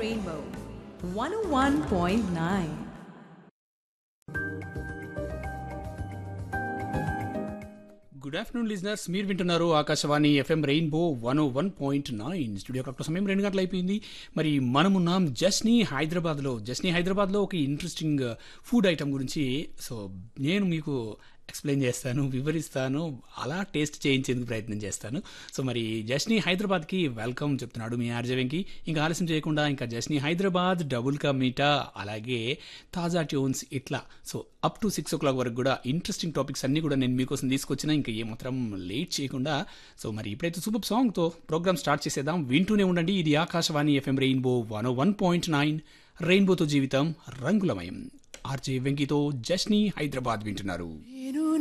Rainbow 101.9. Good afternoon listeners మీరు వింటున్నారు Akashvani FM rainbow one o one point nine studio clock సమయం రెండు గంటలు అయిపోయింది మరి మనమున్నాం జస్నీ హైదరాబాద్లో జస్నీ హైదరాబాద్లో ఒక ఇంట్రెస్టింగ్ ఫుడ్ ఐటమ్ గురించి సో నేను మీకు ఎక్స్ప్లెయిన్ చేస్తాను వివరిస్తాను అలా టేస్ట్ చేయించేందుకు ప్రయత్నం చేస్తాను సో మరి జస్నీ హైదరాబాద్కి వెల్కమ్ చెప్తున్నాడు మీ ఆర్జే వెంకి ఇంకా ఆలస్యం చేయకుండా ఇంకా జస్నీ హైదరాబాద్ డబుల్ కా మీటా అలాగే తాజా ట్యూన్స్ ఇట్లా so up to six o'clock వరకు కూడా ఇంట్రెస్టింగ్ టాపిక్స్ అన్ని కూడా నేను మీకోసం తీసుకొచ్చిన ఇంకా ఏమాత్రం లేట్ చేయకుండా సో మరి ఇప్పుడైతే సూపర్ సాంగ్తో ప్రోగ్రామ్ స్టార్ట్ చేసేద్దాం వింటూనే ఉండండి ఇది Akashvani FM rainbow one one point nine రెయిన్బోతో జీవితం రంగులమయం ఆర్జే వెంకితో జస్నీ హైదరాబాద్ వింటున్నారు